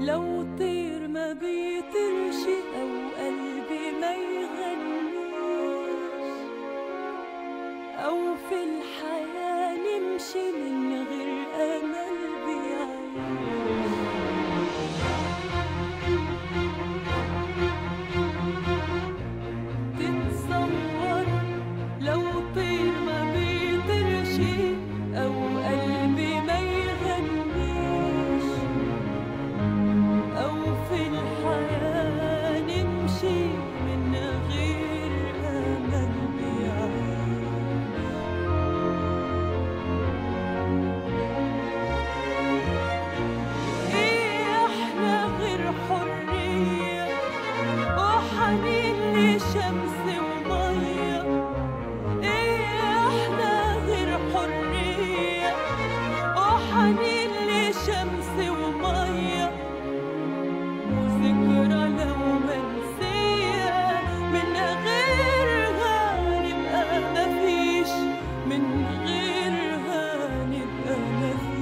لو طير ما بيطيرش أو قلبي ما يغنيش أو في الحياة نمشي من غير أمل بيعيش تتصور لو طير ما بيطيرش أو قلبي ما يغنيش أو في الحياة نمشي من غير أمل بيعيش إيه إحنا غير حرية وحنين لشمس ومية إيه إحنا غير حرية وحنين لشمس ومية وذكرى لو منسية من غيرها نبقى مفيش من غيرها نبقى مفيش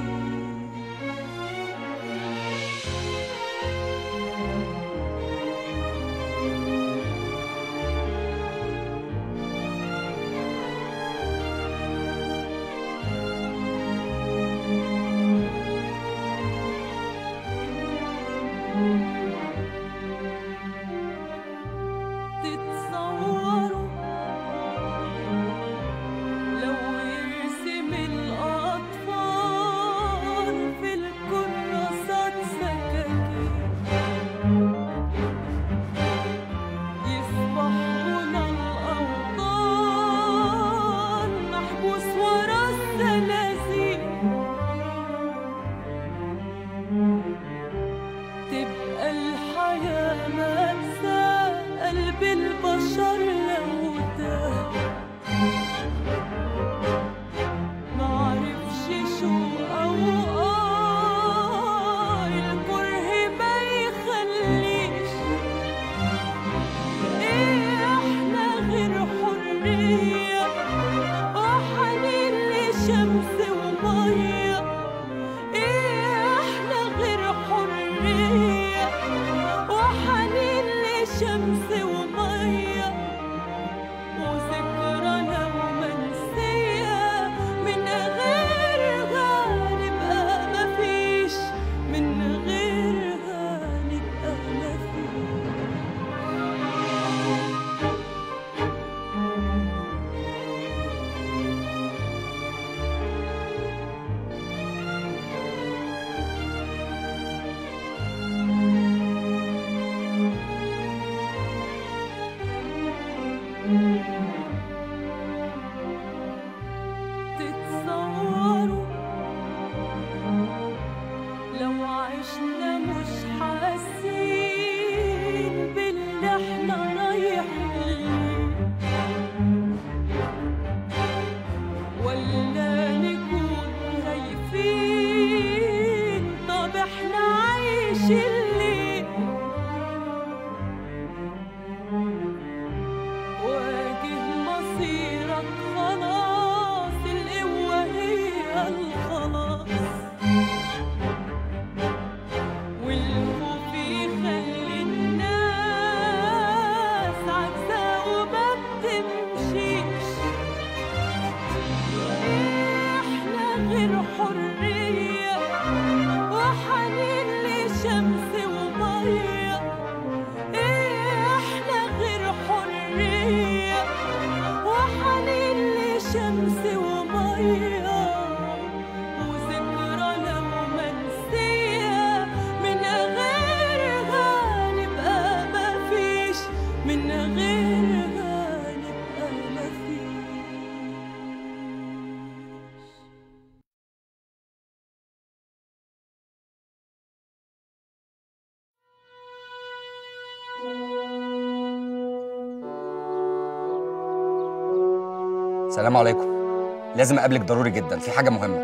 تتصوروا لو يرسم الأطفال في الكراسات سكاكين يصبحون الأوطان محبوس ورا الزلازل تبقى الحياة مأساة قلب البشر لو تاه معرفش شو أو آه الكره ما يخليش إيه إحنا غير حرية وحنين لشمس ومية إيه إحنا غير حرية وحنين لشمس ومية وذكرى لو منسية من غيرها نبقى مفيش من غيرها نبقى مفيش تتصوروا لو عشنا مش حاسين باللي احنا رايحين ولا نكون خايفين طب احنا عايشين ليه واجه مصيرك خلاص القوة هي الخلاص والخوف يخلي الناس عكسة وما بتمشيش احنا غير حرية وحنين لشمس ومية احنا غير حرية وحنين لشمس ومية وذكرى لو منسية من غيرها نبقى مفيش من غيرها نبقى مفيش السلام عليكم لازم اقابلك ضروري جدا في حاجه مهمه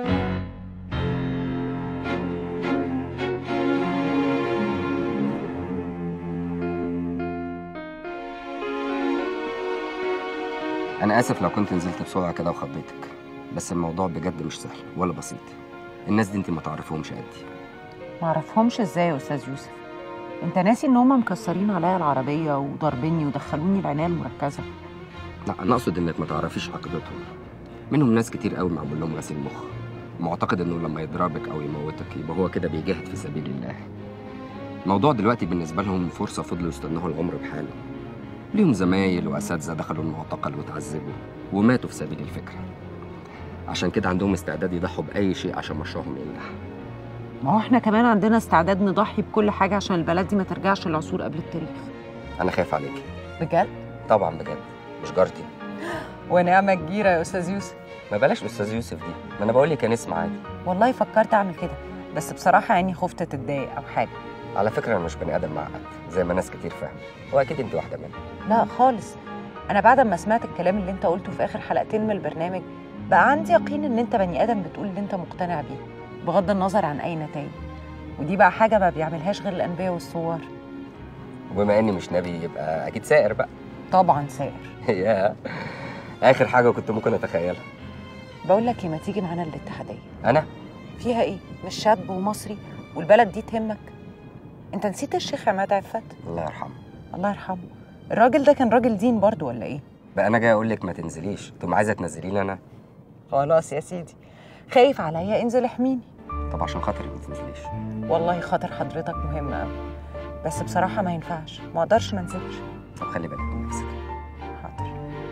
انا اسف لو كنت نزلت بسرعه كده وخضيتك بس الموضوع بجد مش سهل ولا بسيط الناس دي انت ما تعرفهمش قدي معرفهمش ازاي يا استاذ يوسف انت ناسي ان هما مكسرين عليا العربيه وضاربيني ودخلوني العنايه المركزه لا انا اقصد انك ما تعرفيش عقيدتهم منهم ناس كتير قوي معمول لهم غسيل مخ معتقد انه لما يضربك او يموتك يبقى هو كده بيجاهد في سبيل الله الموضوع دلوقتي بالنسبه لهم فرصه فضلوا يستنوها العمر بحاله ليهم زمايل واساتذه دخلوا المعتقل وتعذبوا وماتوا في سبيل الفكره عشان كده عندهم استعداد يضحوا باي شيء عشان مشروعهم ينجح ما هو احنا كمان عندنا استعداد نضحي بكل حاجه عشان البلد دي ما ترجعش لعصور قبل التاريخ انا خايف عليكي بجد طبعا بجد مش جارتي ونعمه كبيره يا استاذ يوسف ما بلاش استاذ يوسف دي ما انا بقول لك كان اسم عادي والله فكرت اعمل كده بس بصراحه يعني خفت تتضايق او حاجه على فكره انا مش بني ادم معقد زي ما ناس كتير فاهمه واكيد انت واحده منهم لا خالص انا بعد ما سمعت الكلام اللي انت قلته في اخر حلقتين من البرنامج بقى عندي يقين ان انت بني ادم بتقول اللي انت مقتنع بيه بغض النظر عن اي نتائج ودي بقى حاجه ما بيعملهاش غير الانبياء والثوار وبما اني مش نبي يبقى اكيد سائر بقى طبعا سائر يا اخر حاجه كنت ممكن اتخيلها بقول لك ايه ما تيجي معانا الاتحاديه انا فيها ايه مش شاب ومصري والبلد دي تهمك انت نسيت الشيخ عماد عفت الله يرحمه الله يرحمه الراجل ده كان راجل دين برضو ولا ايه بقى انا جاي اقول لك ما تنزليش تقوم عايزه تنزليني انا خلاص يا سيدي خايف عليا انزل احميني طب عشان خاطري ما تنزليش والله خاطر حضرتك مهم قوي بس بصراحه ما ينفعش ما اقدرش ما انزلش طب خلي بالك من نفسك حاضر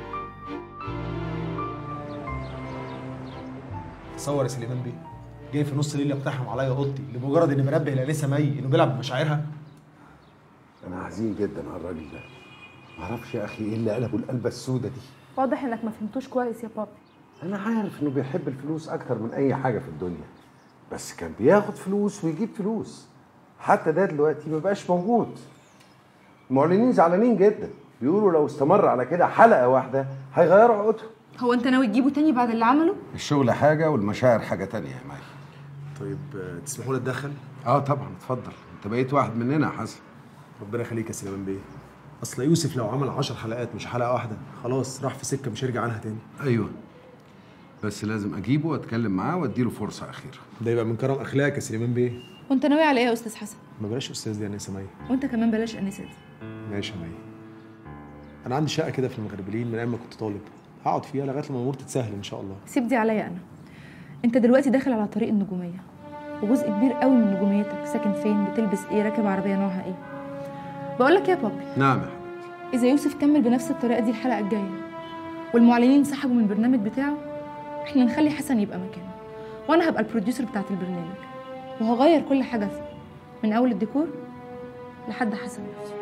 تصور يا سليمان بيه جاي في نص الليل يقتحم عليا اوضتي لمجرد اني بنبه الانسه مي انه بيلعب بمشاعرها انا حزين جدا على الراجل ده معرفش يا اخي ايه اللي قلبه القلبه السودة دي واضح انك ما فهمتوش كويس يا بابي انا عارف انه بيحب الفلوس اكتر من اي حاجه في الدنيا بس كان بياخد فلوس ويجيب فلوس حتى ده دلوقتي ما بقاش موجود المعلنين زعلانين جدا بيقولوا لو استمر على كده حلقه واحده هيغيروا عقودهم هو انت ناوي تجيبه تاني بعد اللي عمله الشغل حاجه والمشاعر حاجه تانية يا مي طيب آه، تسمحوا لي اتدخل اه طبعا اتفضل انت بقيت واحد مننا يا حسن ربنا يخليك يا سليمان بيه اصل يوسف لو عمل عشر حلقات مش حلقه واحده خلاص راح في سكه مش هيرجع عنها تاني ايوه بس لازم اجيبه واتكلم معاه واديله فرصه اخيره ده يبقى من كرم اخلاقك يا سليمان بيه وانت ناوي على ايه يا استاذ حسن ما بلاش استاذ دي يا انسه مي وانت كمان بلاش انسه دي ماشي يا مي انا عندي شقه كده في المغربلين من ايام ما كنت طالب هقعد فيها لغايه لما الامور تتسهل ان شاء الله سيب دي عليا انا انت دلوقتي داخل على طريق النجوميه وجزء كبير قوي من نجوميتك ساكن فين بتلبس ايه راكب عربيه نوعها ايه بقول لك يا بابي نعم يا حبيبي اذا يوسف كمل بنفس الطريقه دي الحلقه الجايه والمعلنين سحبوا من البرنامج بتاعه احنا نخلي حسن يبقى مكانه وانا هبقى البروديوسر بتاعت البرنامج وهغير كل حاجه فيه من اول الديكور لحد حسن نفسه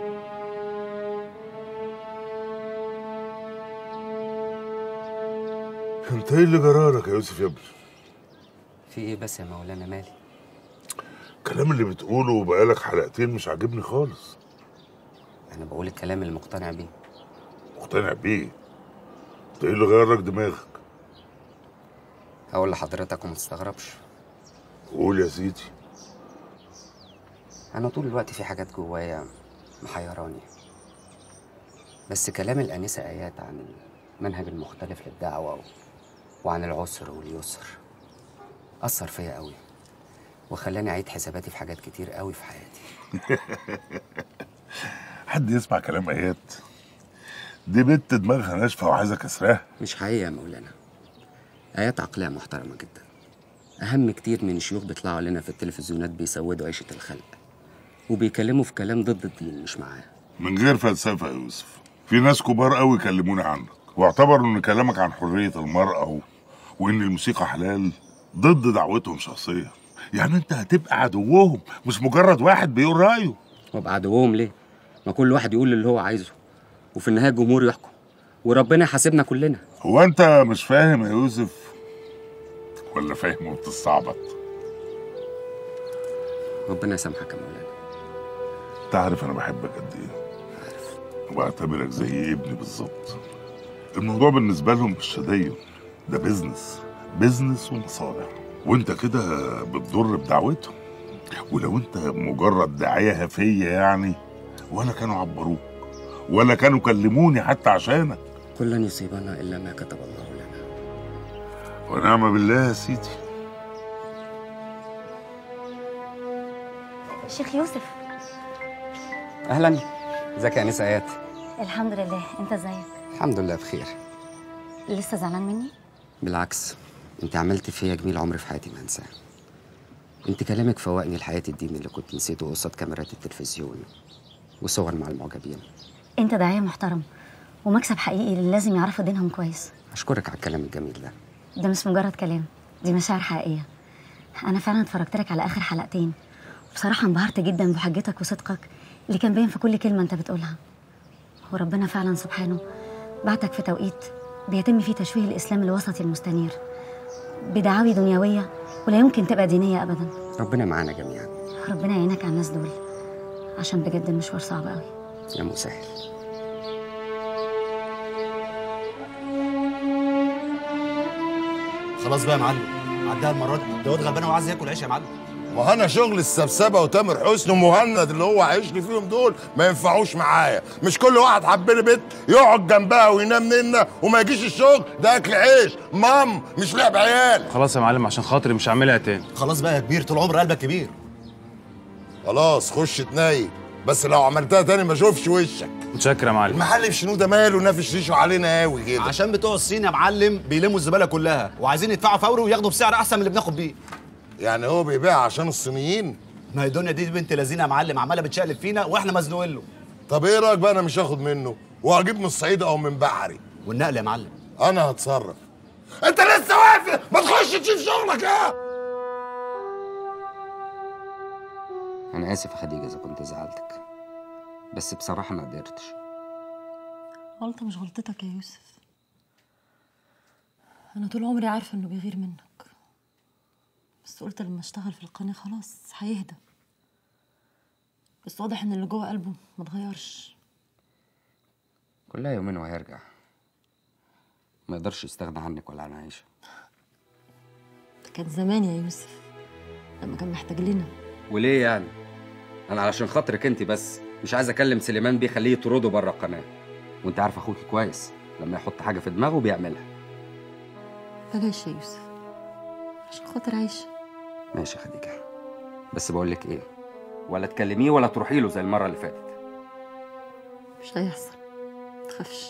انت ايه اللي جرالك يا يوسف يا ابني؟ في ايه بس يا مولانا مالي الكلام اللي بتقوله بقالك حلقتين مش عاجبني خالص انا بقول الكلام اللي مقتنع بيه مقتنع بيه انت ايه اللي غيرك دماغك؟ هقول لحضرتك وما تستغربش قول يا سيدي انا طول الوقت في حاجات جوايا محيراني بس كلام الانسه ايات عن المنهج المختلف للدعوه و... وعن العسر واليسر اثر فيا قوي وخلاني اعيد حساباتي في حاجات كتير قوي في حياتي حد يسمع كلام ايات دي بنت دماغها ناشفه وعايزه كسراها مش حقيقه يا مولانا ايات عقليه محترمه جدا اهم كتير من الشيوخ بيطلعوا لنا في التلفزيونات بيسودوا عيشه الخلق وبيكلموا في كلام ضد الدين مش معاه من غير فلسفه يا يوسف في ناس كبار قوي كلموني عنك واعتبروا ان كلامك عن حريه المراه و... وان الموسيقى حلال ضد دعوتهم شخصيا يعني انت هتبقى عدوهم مش مجرد واحد بيقول رايه وابقى عدوهم ليه ما كل واحد يقول اللي هو عايزه وفي النهايه الجمهور يحكم وربنا يحاسبنا كلنا هو انت مش فاهم يا يوسف ولا فاهم وبتستعبط ربنا يسامحك يا مولانا تعرف انا بحبك قد ايه وبعتبرك زي ابني بالظبط الموضوع بالنسبه لهم مش تدين ده بيزنس بيزنس ومصالح وانت كده بتضر بدعوتهم ولو انت مجرد داعيه هفيه يعني ولا كانوا عبروك ولا كانوا كلموني حتى عشانك كل لن يصيبنا الا ما كتب الله لنا ونعم بالله يا سيدي شيخ يوسف اهلا ازيك يا انسه ايات الحمد لله انت ازيك الحمد لله بخير لسه زعلان مني بالعكس انت عملت فيا جميل عمري في حياتي ما انساه انت كلامك فوقني لحياة الدين اللي كنت نسيته قصاد كاميرات التلفزيون وصور مع المعجبين انت داعيه محترم ومكسب حقيقي اللي لازم يعرفوا دينهم كويس اشكرك على الكلام الجميل ده ده مش مجرد كلام دي مشاعر حقيقيه انا فعلا اتفرجت لك على اخر حلقتين بصراحه انبهرت جدا بحجتك وصدقك اللي كان باين في كل كلمه انت بتقولها وربنا فعلا سبحانه بعتك في توقيت بيتم فيه تشويه الاسلام الوسطي المستنير بدعاوي دنيويه ولا يمكن تبقى دينيه ابدا ربنا معانا جميعا ربنا يعينك على الناس دول عشان بجد المشوار صعب قوي يا مسهل خلاص بقى يا معلم عدها المره دي ده واد غلبان وعايز ياكل عيش يا معلم ما انا شغل السبسبه وتامر حسني ومهند اللي هو عايش لي فيهم دول ما ينفعوش معايا مش كل واحد حب لي بنت يقعد جنبها وينام ننا وما يجيش الشغل ده اكل عيش مام مش لعب عيال خلاص يا معلم عشان خاطري مش هعملها تاني خلاص بقى يا كبير طول عمر قلبك كبير خلاص خش تنايم بس لو عملتها تاني ما اشوفش وشك متشكر يا معلم المحل في شنو ده ماله نافش ريشه علينا قوي كده عشان بتوع الصين يا معلم بيلموا الزباله كلها وعايزين يدفعوا فوري وياخدوا بسعر احسن من اللي بناخد بيه يعني هو بيبيع عشان الصينيين ما هي الدنيا دي بنت لذينه يا معلم عماله بتشقلب فينا واحنا مزنوقين له طب ايه رايك بقى انا مش هاخد منه وهجيب من الصعيد او من بحري والنقل يا معلم انا هتصرف انت لسه واقف ما تخش تشوف شغلك يا انا اسف يا خديجه اذا كنت زعلتك بس بصراحه ما قدرتش غلطة مش غلطتك يا يوسف أنا طول عمري عارفة إنه بيغير منك بس قلت لما اشتغل في القناة خلاص هيهدى بس واضح إن اللي جوه قلبه متغيرش كلها يومين وهيرجع ما يقدرش يستغنى عنك ولا عن عيشه ده كان زمان يا يوسف لما كان محتاج لنا وليه يعني انا علشان خاطرك انت بس مش عايز اكلم سليمان بيه خليه يطرده بره القناه وانت عارف اخوك كويس لما يحط حاجه في دماغه بيعملها بلاش يا يوسف عشان خاطر عايشة ماشي يا خديجه بس بقول لك ايه ولا تكلميه ولا تروحي له زي المره اللي فاتت مش هيحصل متخافش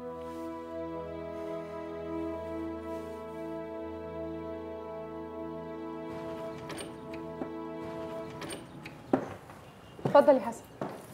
اتفضل يا حسن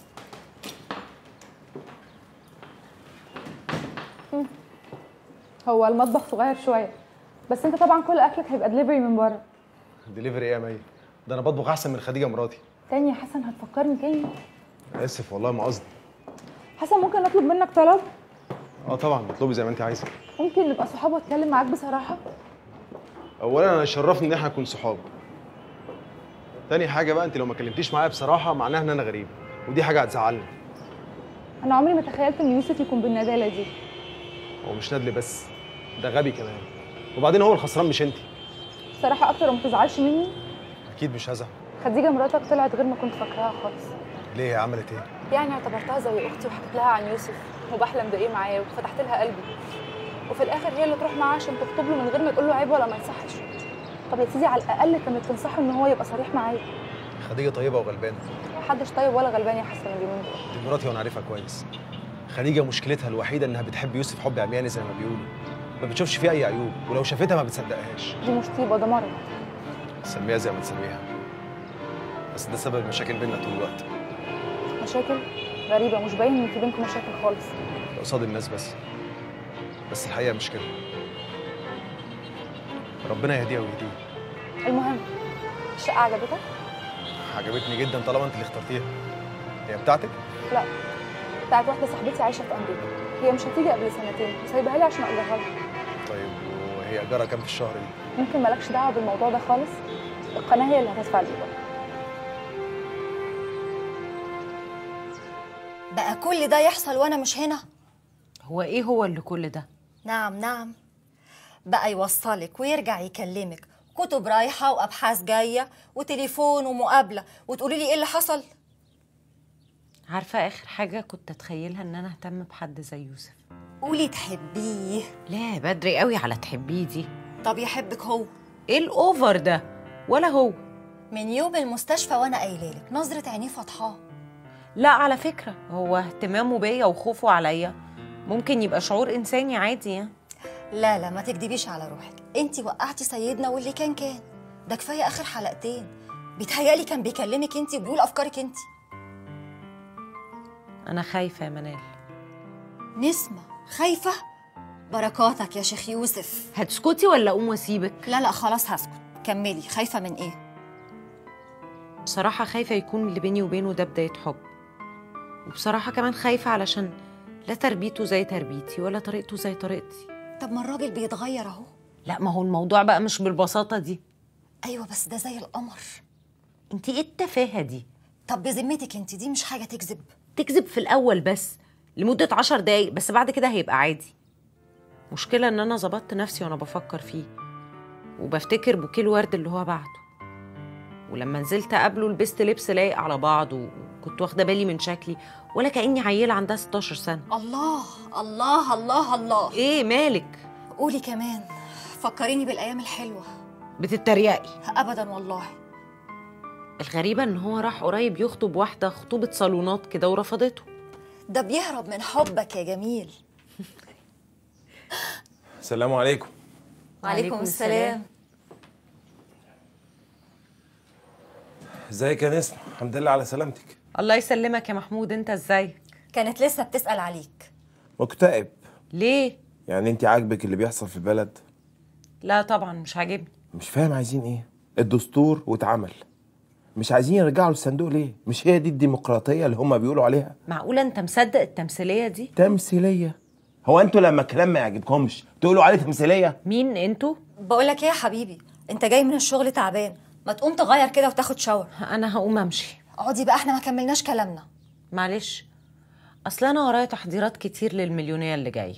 مم. هو المطبخ صغير شويه بس انت طبعا كل اكلك هيبقى دليفري من بره دليفري ايه يا مي ده انا بطبخ احسن من خديجه مراتي تاني يا حسن هتفكرني تاني اسف والله ما قصدي حسن ممكن اطلب منك طلب اه طبعا اطلبي زي ما انت عايزه ممكن نبقى صحاب واتكلم معاك بصراحه اولا انا يشرفني ان احنا نكون صحاب تاني حاجه بقى انت لو ما كلمتيش معايا بصراحه معناها ان انا غريب ودي حاجه هتزعلني انا عمري ما تخيلت ان يوسف يكون بالندالة دي هو مش ندل بس ده غبي كمان وبعدين هو الخسران مش انت بصراحه اكتر وما تزعلش مني اكيد مش هزعل خديجه مراتك طلعت غير ما كنت فاكراها خالص ليه هي عملت ايه يعني اعتبرتها زي اختي وحكيت لها عن يوسف وبحلم بايه معاه وفتحت لها قلبي وفي الاخر هي اللي تروح معاه عشان تخطب له من غير ما تقول له عيب ولا ما يصحش طب يا سيدي على الاقل كانت تنصحه ان هو يبقى صريح معايا خديجه طيبه وغلبانه محدش طيب ولا غلبان يا حسن اليومين دول دي مراتي وانا عارفها كويس خديجه مشكلتها الوحيده انها بتحب يوسف حب عمياني زي ما بيقولوا ما بتشوفش فيه اي عيوب ولو شافتها ما بتصدقهاش دي مصيبه ده مرض سميها زي ما تسميها بس ده سبب المشاكل بيننا طول الوقت مشاكل غريبه مش باين ان في بينكم مشاكل خالص قصاد الناس بس بس الحقيقه مش كده ربنا يهديها ويهديه المهم الشقه عجبتك عجبتني جدا طالما انت اللي اخترتيها هي بتاعتك لا بتاعت واحده صاحبتي عايشه في امريكا هي مش هتيجي قبل سنتين وسايبها لي عشان اجرها لها طيب وهي ايجارها كام في الشهر دي ممكن مالكش دعوه بالموضوع ده خالص القناه هي اللي هتدفع الايجار بقى كل ده يحصل وانا مش هنا هو ايه هو اللي كل ده نعم نعم بقى يوصلك ويرجع يكلمك كتب رايحة وأبحاث جاية وتليفون ومقابلة وتقولي لي إيه اللي حصل عارفه اخر حاجه كنت اتخيلها ان انا اهتم بحد زي يوسف قولي تحبيه لا بدري قوي على تحبيه دي طب يحبك هو ايه الاوفر ده ولا هو من يوم المستشفى وانا قايله لك نظره عينيه فاتحاه لا على فكرة هو اهتمامه بيا وخوفه عليا ممكن يبقى شعور إنساني عادي يعني لا لا ما تكدبيش على روحك انت وقعتي سيدنا واللي كان كان ده كفايه اخر حلقتين بيتهيألي كان بيكلمك انت وبيقول افكارك انت أنا خايفة يا منال نسمة خايفه بركاتك يا شيخ يوسف هتسكتي ولا أقوم وأسيبك؟ لا لا خلاص هسكت كملي خايفه من ايه بصراحة خايفة يكون اللي بيني وبينه ده بداية حب وبصراحة كمان خايفة علشان لا تربيته زي تربيتي ولا طريقته زي طريقتي طب ما الراجل بيتغير اهو لا ما هو الموضوع بقى مش بالبساطة دي ايوه بس ده زي القمر انت ايه التفاهة دي؟ طب بذمتك انت دي مش حاجه تكذب تكذب في الأول بس لمدة عشر دقايق بس بعد كده هيبقى عادي مشكلة إن أنا ظبطت نفسي وأنا بفكر فيه وبفتكر بوكيه الورد اللي هو بعته ولما نزلت أقابله لبست لبس لايق على بعض وكنت واخدة بالي من شكلي ولا كأني عيلة عندها 16 سنة الله الله الله الله إيه مالك؟ قولي كمان فكريني بالايام الحلوه بتتريقي ابدا والله الغريبة إن هو راح قريب يخطب واحدة خطوبة صالونات كده ورفضته ده بيهرب من حبك يا جميل السلام عليكم وعليكم السلام ازيك يا نسمة الحمد لله على سلامتك الله يسلمك يا محمود أنت إزاي؟ كانت لسه بتسأل عليك مكتئب ليه؟ يعني انت عاجبك اللي بيحصل في البلد لا طبعا مش عاجبني مش فاهم عايزين ايه الدستور واتعمل مش عايزين يرجعوا للصندوق ليه مش هي دي الديمقراطية اللي هم بيقولوا عليها معقولة أنت مصدق التمثيلية دي؟ تمثيلية هو انتوا لما الكلام ما يعجبكمش تقولوا عليه تمثيلية مين انتوا؟ بقول لك ايه يا حبيبي انت جاي من الشغل تعبان ما تقوم تغير كده وتاخد شاور أنا هقوم أمشي اقعدي بقى احنا ما كملناش كلامنا معلش أصل أنا ورايا تحضيرات كتير للمليونية اللي جاية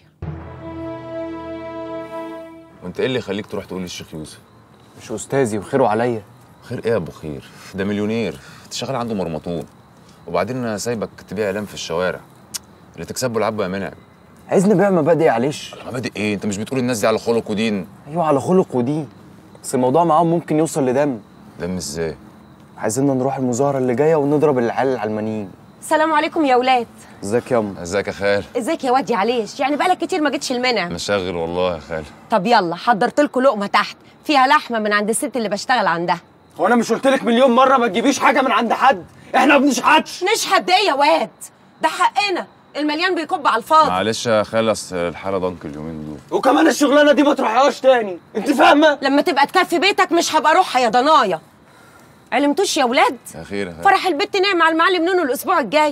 وانت ايه اللي يخليك تروح تقول للشيخ يوسف مش استاذي وخيره عليا خير ايه يا ابو خير ده مليونير انت شغال عنده مرمطون وبعدين انا سايبك تبيع اعلام في الشوارع اللي تكسبه العبه يا منعم عايزني ابيع مبادئ معلش مبادئ ايه انت مش بتقول الناس دي على خلق ودين ايوه على خلق ودين بس الموضوع معاهم ممكن يوصل لدم دم ازاي عايزيننا نروح المظاهره اللي جايه ونضرب العيال العلمانيين السلام عليكم يا ولاد ازيك ياما ازيك يا خال ازيك يا واد عليش يعني بقالك كتير ما جيتش المنع انا شاغل والله يا خال طب يلا حضرت لكم لقمه تحت فيها لحمه من عند الست اللي بشتغل عندها هو انا مش قلت لك مليون مره ما تجيبيش حاجه من عند حد احنا ما بنشحتش نشحت ايه يا واد ده حقنا المليان بيكب على الفاضي معلش يا خال اصل الحاله ضنك اليومين دول وكمان الشغلانه دي ما تروحيهاش تاني انت فاهمه لما تبقى تكفي بيتك مش هبقى اروحها يا ضنايا علمتوش يا ولاد يا خير يا خال فرح البت نعم على المعلم نونو الاسبوع الجاي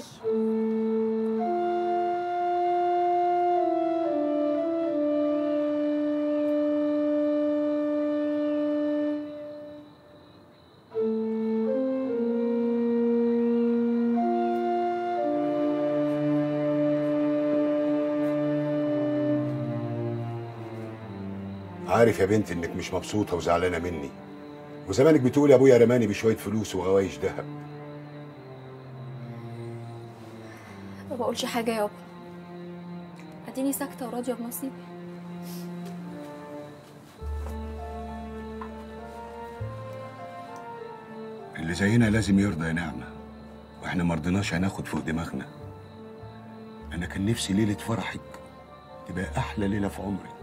عارف يا بنتي انك مش مبسوطه وزعلانه مني وزمانك بتقولي يا ابويا رماني بشويه فلوس وغوايش ذهب ما بقولش حاجة يابا اديني ساكتة وراضية بنصيبي اللي زينا لازم يرضى يا نعمه واحنا ما رضيناش هناخد فوق دماغنا انا كان نفسي ليله فرحك تبقى احلى ليله في عمرك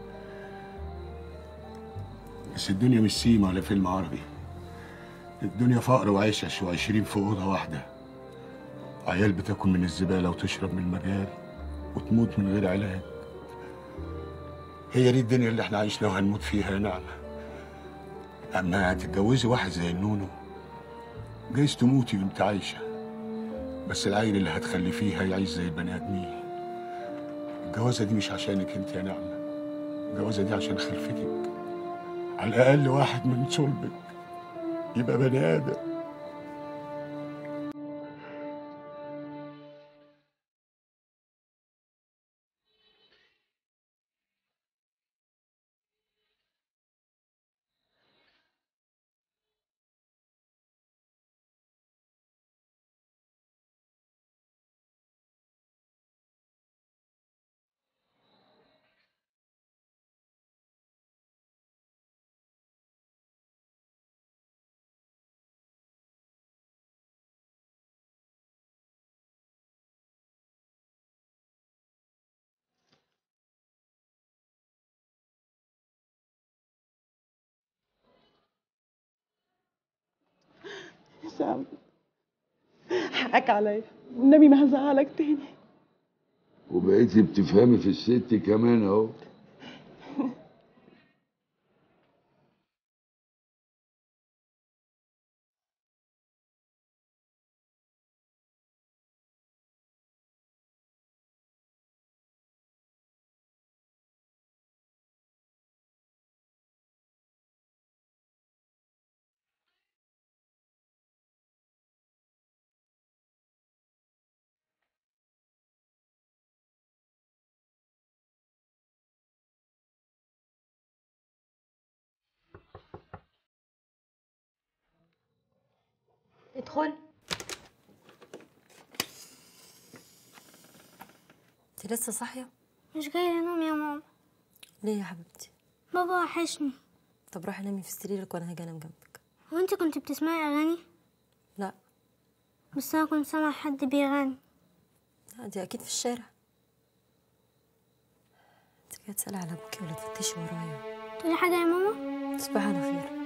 بس الدنيا مش سيما ولا فيلم عربي الدنيا فقر وعشش وعشرين في اوضه واحده عيال بتاكل من الزباله وتشرب من المجاري وتموت من غير علاج هي دي الدنيا اللي احنا عايشنا وهنموت فيها يا نعمه اما هتتجوزي واحد زي النونو جايز تموتي وانت عايشه بس العيل اللي هتخلفيه هيعيش زي البني ادمين الجوازه دي مش عشانك انت يا نعمه الجوازه دي عشان خلفتك على الاقل واحد من صلبك يبقى بني ادم معلش يا عم حقك عليا والنبي ما هزعلك تاني وبقيتي بتفهمي في الست كمان اهو ادخل انت لسه صاحيه مش جاية انام يا ماما ليه يا حبيبتي بابا وحشني طب روحي نامي في سريرك وانا هاجي انام جنبك هو انت كنت بتسمعي اغاني لا بس انا كنت سامع حد بيغني لا دي اكيد في الشارع انت جايه تسالي على ابوكي ولا تفتشي ورايا تقولي حاجة يا ماما تصبحي على خير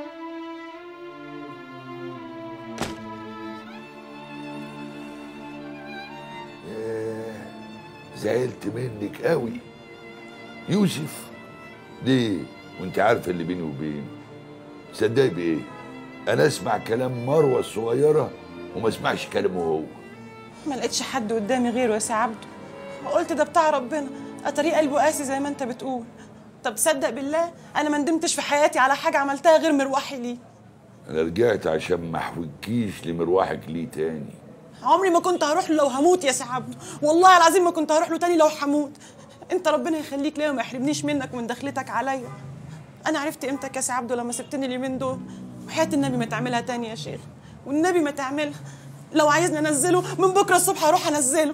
ياه، زعلت منك قوي يوسف ليه وانت عارف اللي بيني وبينه صدقي بايه انا اسمع كلام مروه الصغيره وما اسمعش كلامه هو ما لقيتش حد قدامي غيره يا سي عبده قلت ده بتاع ربنا اتاريه قلبه قاسي زي ما انت بتقول طب صدق بالله انا ما ندمتش في حياتي على حاجه عملتها غير مروحي ليه انا رجعت عشان ما احوجكيش لمروحك ليه تاني عمري ما كنت هروح له لو هموت يا سي عبده والله العظيم ما كنت هروح له تاني لو هموت انت ربنا يخليك ليا وما يحرمنيش منك ومن دخلتك عليا انا عرفت قيمتك يا سي عبده لما سبتني اليومين دول وحياه النبي ما تعملها تاني يا شيخ والنبي ما تعملها لو عايزني انزله من بكره الصبح هروح انزله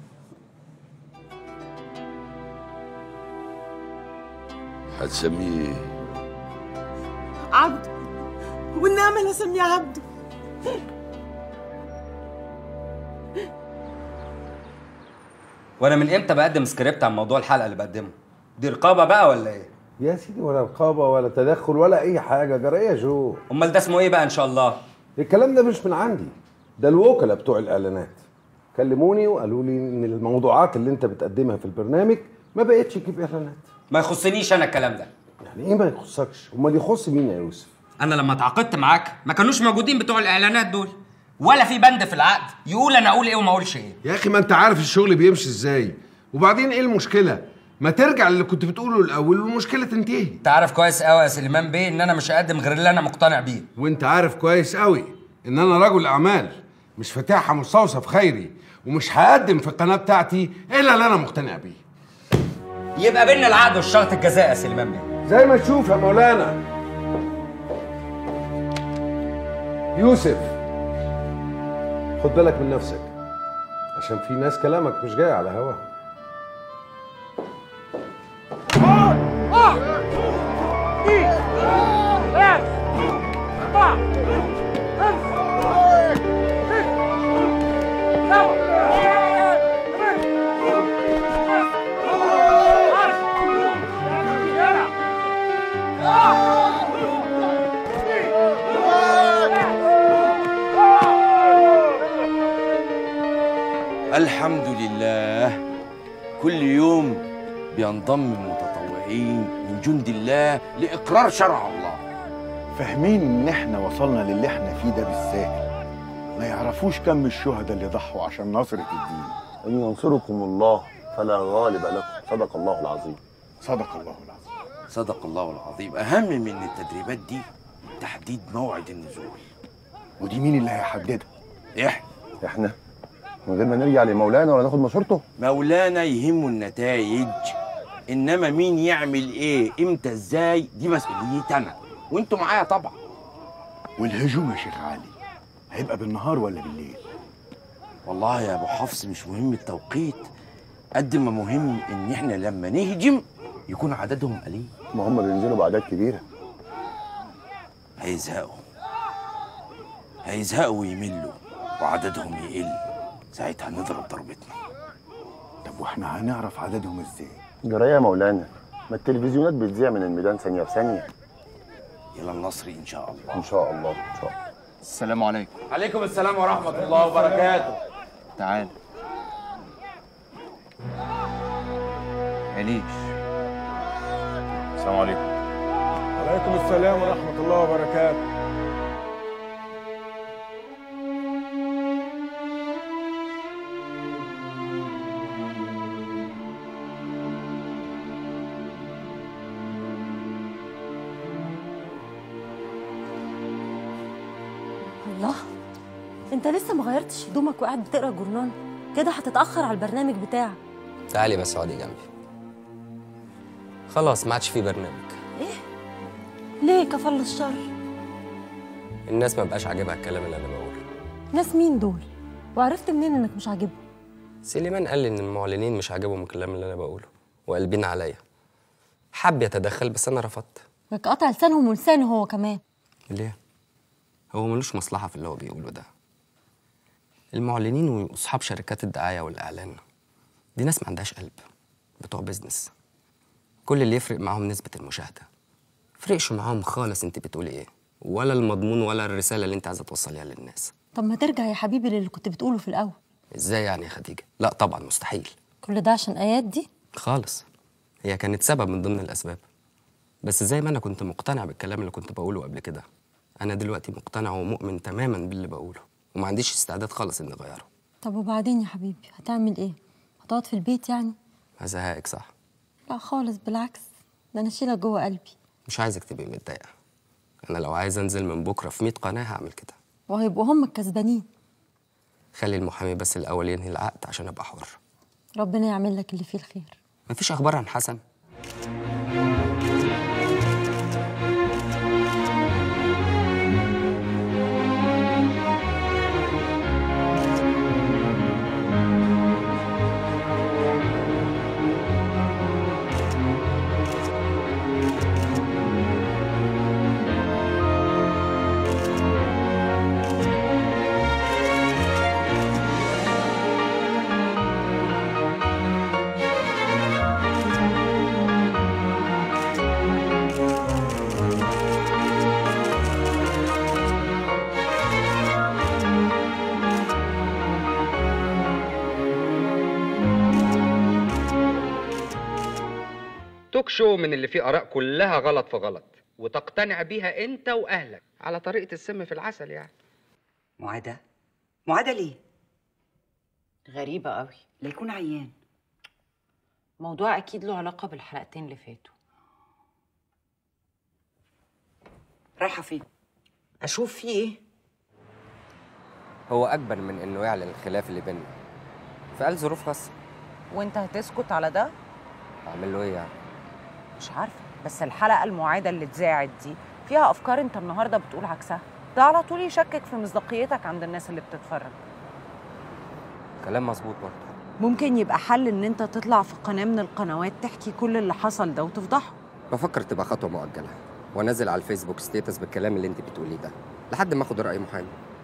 هتسميه ايه عبده والنعمه انا اسميه عبده وانا من امتى بقدم سكريبت عن موضوع الحلقه اللي بقدمه دي رقابه بقى ولا ايه يا سيدي ولا رقابه ولا تدخل ولا اي حاجه جرى جو امال ده اسمه ايه بقى ان شاء الله الكلام ده مش من عندي ده الوكلاء بتوع الاعلانات كلموني وقالوا لي ان الموضوعات اللي انت بتقدمها في البرنامج ما بقتش تجيب اعلانات ما يخصنيش انا الكلام ده يعني ايه ما يخصكش امال يخص مين يا يوسف انا لما اتعاقدت معاك ما كانوش موجودين بتوع الاعلانات دول ولا في بند في العقد يقول انا اقول ايه وما اقولش ايه يا اخي ما انت عارف الشغل بيمشي ازاي وبعدين ايه المشكله ما ترجع للي كنت بتقوله الاول والمشكله تنتهي انت عارف كويس قوي يا سليمان بيه ان انا مش هقدم غير اللي انا مقتنع بيه وانت عارف كويس قوي ان انا رجل اعمال مش فاتحها مستوصف خيري ومش هقدم في القناه بتاعتي الا اللي انا مقتنع بيه يبقى بينا العقد والشرط الجزاء يا سليمان بيه زي ما تشوف يا مولانا يوسف خد بالك من نفسك عشان في ناس كلامك مش جاي على هوا الحمد لله كل يوم بينضم متطوعين من جند الله لإقرار شرع الله فاهمين ان احنا وصلنا للي احنا فيه ده بالساهل ما يعرفوش كم الشهداء اللي ضحوا عشان نصرة الدين إن ينصركم الله فلا غالب لكم صدق الله العظيم صدق الله العظيم صدق الله العظيم أهم من التدريبات دي تحديد موعد النزول ودي مين اللي هيحددها؟ إحنا احنا من غير ما نرجع لمولانا ولا ناخد مشورته مولانا يهمه النتائج إنما مين يعمل إيه إمتى إزاي دي مسؤوليتي أنا وأنتوا معايا طبعا والهجوم يا شيخ علي هيبقى بالنهار ولا بالليل والله يا ابو حفص مش مهم التوقيت قد ما مهم ان احنا لما نهجم يكون عددهم قليل ما هم بينزلوا باعداد كبيره هيزهقوا هيزهقوا ويملوا وعددهم يقل ساعتها نضرب ضربتنا طب واحنا هنعرف عددهم ازاي جرايه يا مولانا ما التلفزيونات بتذيع من الميدان ثانيه بثانيه الى النصر ان شاء الله ان شاء الله ان شاء الله السلام عليكم عليكم السلام ورحمه الله وبركاته تعال عينيش السلام عليكم عليكم السلام ورحمة الله وبركاته الله انت لسه ما غيرتش هدومك وقاعد بتقرا جورنال كده هتتاخر على البرنامج بتاعك تعالي بس اقعدي جنبي خلاص ما عادش في برنامج ليه كفل الشر الناس ما بقاش عاجبها الكلام اللي انا بقوله ناس مين دول وعرفت منين انك مش عاجبهم سليمان قال لي ان المعلنين مش عاجبهم الكلام اللي انا بقوله وقلبين عليا حب يتدخل بس انا رفضت لك قطع لسانهم ولسانه هو كمان ليه هو ملوش مصلحه في اللي هو بيقوله ده المعلنين واصحاب شركات الدعايه والاعلان دي ناس ما عندهاش قلب بتوع بيزنس كل اللي يفرق معاهم نسبه المشاهده فرقش معاهم خالص انت بتقولي ايه ولا المضمون ولا الرساله اللي انت عايزه توصليها للناس طب ما ترجع يا حبيبي للي كنت بتقوله في الاول ازاي يعني يا خديجه لا طبعا مستحيل كل ده عشان ايات دي خالص هي كانت سبب من ضمن الاسباب بس زي ما انا كنت مقتنع بالكلام اللي كنت بقوله قبل كده انا دلوقتي مقتنع ومؤمن تماما باللي بقوله وما عنديش استعداد خالص اني اغيره طب وبعدين يا حبيبي هتعمل ايه هتقعد في البيت يعني هزهقك صح لا خالص بالعكس ده انا اشيلك جوه قلبي مش عايزك تبقي متضايقه انا لو عايز انزل من بكره في 100 قناه هعمل كده وهيبقوا هم الكسبانين خلي المحامي بس الاول ينهي العقد عشان ابقى حر ربنا يعمل لك اللي فيه الخير مفيش اخبار عن حسن توك شو من اللي فيه آراء كلها غلط في غلط وتقتنع بيها أنت وأهلك على طريقة السم في العسل يعني معادة معادة ليه؟ غريبة قوي لا يكون عيان موضوع أكيد له علاقة بالحلقتين اللي فاتوا رايحة فين؟ أشوف فيه إيه؟ هو أكبر من إنه يعلن الخلاف اللي بيننا فقال ظروف خاصة وأنت هتسكت على ده؟ أعمل له إيه يعني؟ مش عارفة بس الحلقة المعادة اللي اتذاعت دي فيها أفكار أنت النهاردة بتقول عكسها ده على طول يشكك في مصداقيتك عند الناس اللي بتتفرج كلام مظبوط برضه ممكن يبقى حل إن أنت تطلع في قناة من القنوات تحكي كل اللي حصل ده وتفضحه بفكر تبقى خطوة مؤجلة وانزل على الفيسبوك ستيتس بالكلام اللي انت بتقوليه ده لحد ما اخد رأي محامي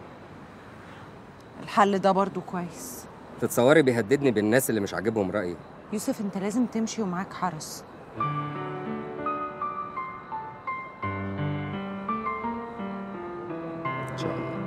الحل ده برضو كويس تتصوري بيهددني بالناس اللي مش عاجبهم رأيي يوسف أنت لازم تمشي ومعاك حرس ان شاء الله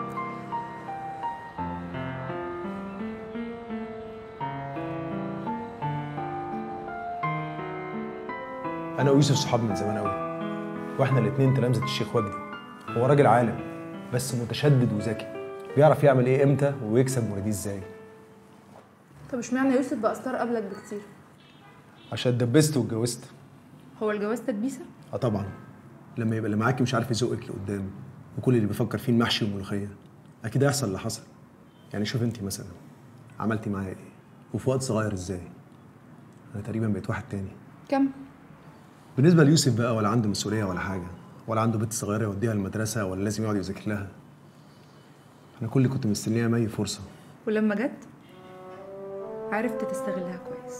انا ويوسف صحاب من زمان قوي واحنا الاثنين تلامذه الشيخ وجدي هو راجل عالم بس متشدد وذكي بيعرف يعمل ايه امتى ويكسب مريديه ازاي طب اشمعنى يوسف بقى ستار قبلك بكتير عشان اتدبست واتجوزت هو الجواز تدبيسه اه طبعا لما يبقى اللي معاكي مش عارف يزقك لقدام وكل اللي بيفكر فيه المحشي والملوخيه اكيد هيحصل اللي حصل يعني شوف انت مثلا عملتي معايا ايه وفي وقت صغير ازاي انا تقريبا بقيت واحد تاني كم بالنسبه ليوسف بقى ولا عنده مسؤوليه ولا حاجه ولا عنده بنت صغيره يوديها المدرسه ولا لازم يقعد يذاكر لها انا كل اللي كنت مستنيها مي فرصه ولما جت عرفت تستغلها كويس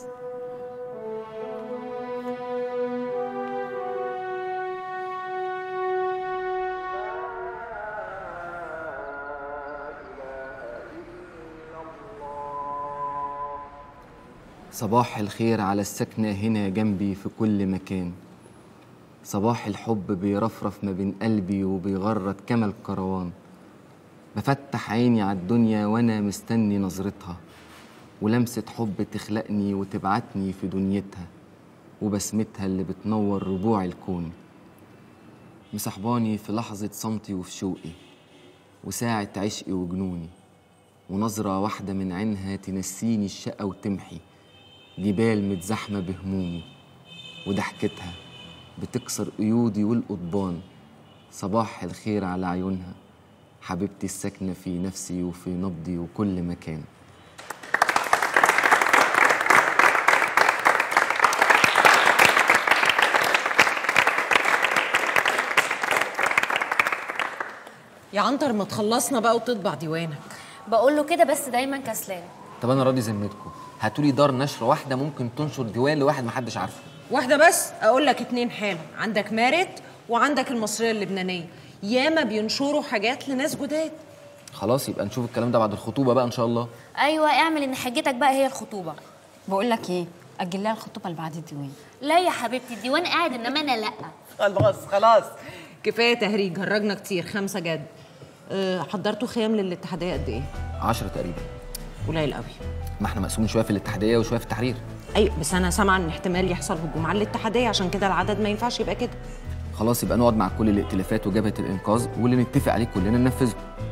صباح الخير على السكنة هنا جنبي في كل مكان صباح الحب بيرفرف ما بين قلبي وبيغرد كما الكروان بفتح عيني على الدنيا وانا مستني نظرتها ولمسة حب تخلقني وتبعتني في دنيتها وبسمتها اللي بتنور ربوع الكون مصاحباني في لحظة صمتي وفي شوقي وساعة عشقي وجنوني ونظرة واحدة من عينها تنسيني الشقا وتمحي جبال متزحمة بهمومي وضحكتها بتكسر قيودي والقضبان صباح الخير على عيونها حبيبتي الساكنة في نفسي وفي نبضي وكل مكان يا عنتر ما تخلصنا بقى وتطبع ديوانك بقول له كده بس دايما كسلان طب انا راضي ذمتكم هاتولي دار نشر واحدة ممكن تنشر ديوان لواحد محدش عارفه واحدة بس أقول لك اتنين حالا عندك مارت وعندك المصرية اللبنانية ياما بينشروا حاجات لناس جداد خلاص يبقى نشوف الكلام ده بعد الخطوبة بقى ان شاء الله ايوه اعمل ان حجتك بقى هي الخطوبه بقول لك ايه اجل لها الخطوبه اللي بعد الديوان لا يا حبيبتي الديوان قاعد انما انا لا خلاص خلاص كفاية تهريج هرجنا كتير خمسة جد أه حضرتوا خيام للاتحادية قد إيه؟ 10 تقريبا قليل قوي ما احنا مقسومين شوية في الاتحادية وشوية في التحرير أيوة بس أنا سامعة إن احتمال يحصل هجوم على الاتحادية عشان كده العدد ما ينفعش يبقى كده خلاص يبقى نقعد مع كل الائتلافات وجبهة الإنقاذ واللي نتفق عليه كلنا ننفذه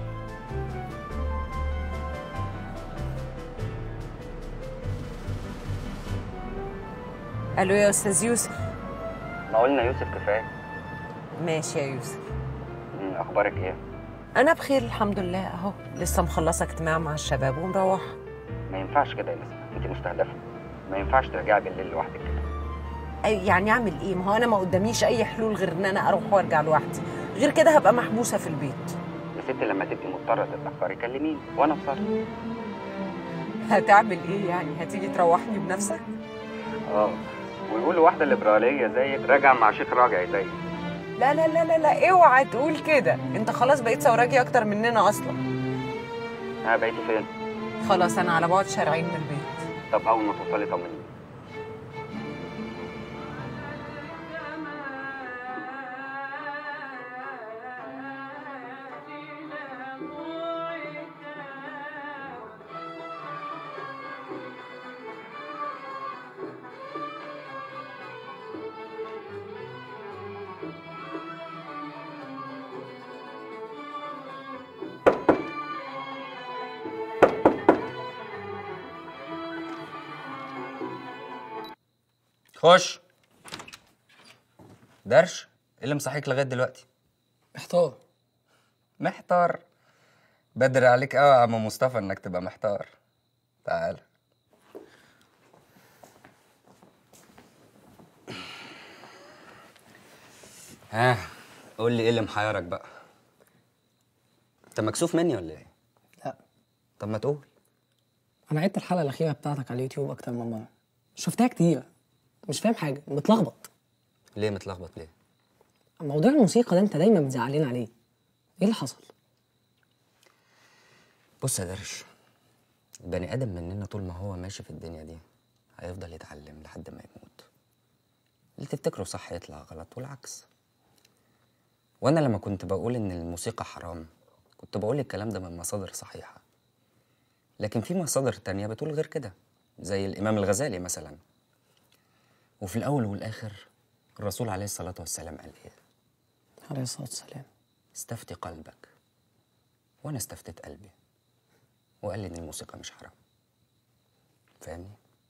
ألو يا أستاذ يوسف ما قلنا يوسف كفايه ماشي يا يوسف مم، اخبارك ايه أنا بخير الحمد لله أهو لسه مخلصة اجتماع مع الشباب ومروحة ما ينفعش كده يا نسمة انت مستهدفه ما ينفعش ترجعي بالليل لوحدك كده أي يعني أعمل إيه؟ ما هو أنا ما قداميش أي حلول غير إن أنا أروح وأرجع لوحدي غير كده هبقى محبوسة في البيت يا ستي لما تبقي مضطره تتاخري كلميني وانا بصرف هتعمل إيه يعني؟ هتيجي تروحني بنفسك؟ اه ويقولوا واحده ليبراليه زيك راجع مع شيخ راجع زيك لا لا لا لا لا اوعى تقول كده انت خلاص بقيت ثوراجي اكتر مننا اصلا ها بقيتي فين خلاص انا على بعد شارعين من البيت طب اول ما توصلي طمنيني خش درش ايه اللي مصحيك لغايه دلوقتي محتار محتار بدري عليك قوي يا عم مصطفى انك تبقى محتار تعال ها قول لي ايه اللي محيرك بقى انت مكسوف مني ولا ايه لا طب ما تقول انا عدت الحلقه الاخيره بتاعتك على اليوتيوب اكتر من مره شفتها كتير مش فاهم حاجه متلخبط ليه متلخبط ليه موضوع الموسيقى ده انت دايما بتزعلين عليه ايه اللي حصل بص يا درش البني ادم مننا طول ما هو ماشي في الدنيا دي هيفضل يتعلم لحد ما يموت اللي تفتكره صح يطلع غلط والعكس وانا لما كنت بقول ان الموسيقى حرام كنت بقول الكلام ده من مصادر صحيحه لكن في مصادر تانية بتقول غير كده زي الامام الغزالي مثلا وفي الاول والاخر الرسول عليه الصلاه والسلام قال ايه عليه الصلاه والسلام استفتي قلبك وانا استفتيت قلبي وقال لي ان الموسيقى مش حرام فاهمني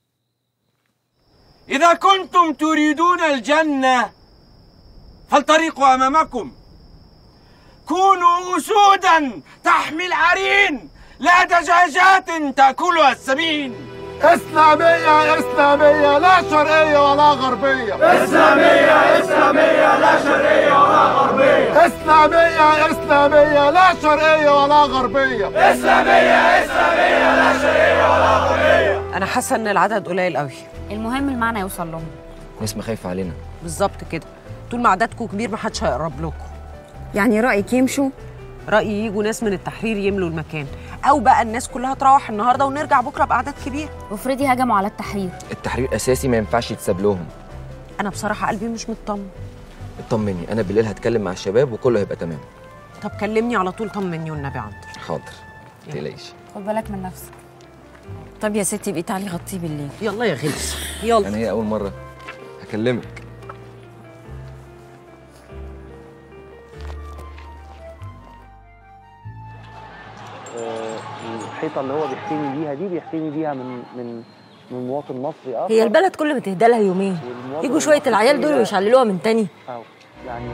إذا كنتم تريدون الجنة فالطريق أمامكم كونوا أسودا تحمي العرين لا دجاجات تأكلها السمين إسلامية إسلامية لا شرقية ولا غربية إسلامية إسلامية لا شرقية ولا غربية إسلامية إسلامية لا شرقية ولا غربية إسلامية إسلامية لا شرقية ولا غربية انا حاسه ان العدد قليل قوي المهم المعنى يوصل لهم نسمة خايفة علينا بالظبط كده طول ما عددكم كبير محدش هيقرب لكم يعني رايك يمشوا رايي يجوا ناس من التحرير يملوا المكان او بقى الناس كلها تروح النهارده ونرجع بكره باعداد كبيره وافرضي هجموا على التحرير التحرير أساسي ما ينفعش يتساب لهم انا بصراحه قلبي مش مطمن اطمني أنا بالليل هتكلم مع الشباب وكله هيبقى تمام طب كلمني على طول طمني والنبي عنتر حاضر متقلقيش خد بالك من نفسك طب يا ستي بقي تعالي غطيه بالليل يلا يا غلس يلا يعني هي اول مره هكلمك آه، الحيطه اللي هو بيحكيني بيها دي بيحكيني بيها من من من مواطن مصري اخر هي البلد كل ما تهدى لها يومين والمواطن يجوا شويه العيال دول المصري ويشعللوها من تاني أو يعني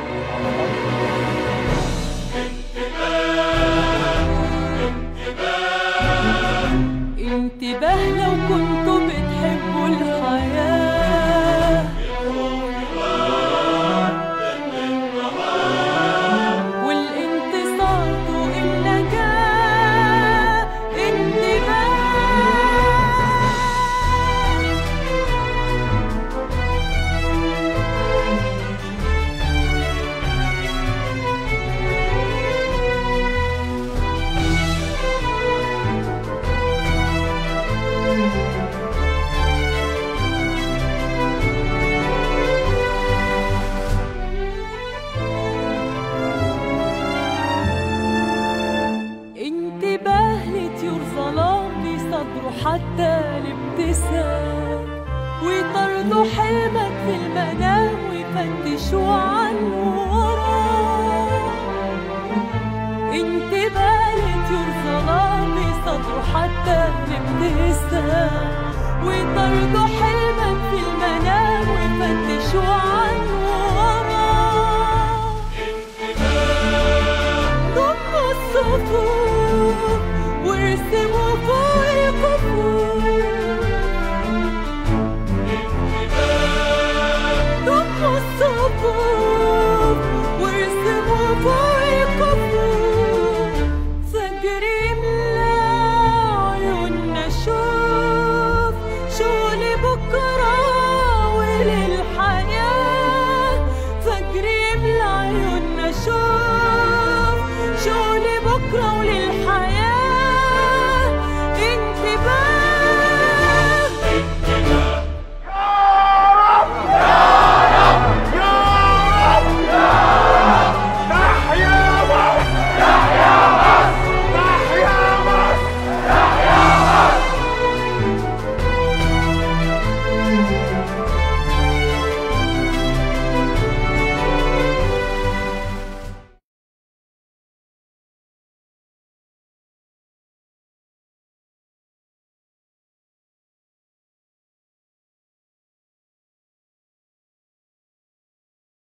انتباه لو كنتوا بتحبوا الحياة والانتصار فوق النجاة انتباه انتباه لطيور ظلام بيصدروا حتى الابتسام ويطردوا حلمك في المنام ويفتشوا عنه وراه انتباه لطيور ظلام بيصدروا حتى الابتسام ويطردوا حلمك في المنام ويفتشوا عنه وراه ضموا الصفوف وارسموا فوق الكفوف ضموا الصفوف وارسموا فوق الكفوف فجر يملى عيوننا شوف شغل بكرة وللحياة فجر يملى عيوننا شوف شغل بكرة وللحياة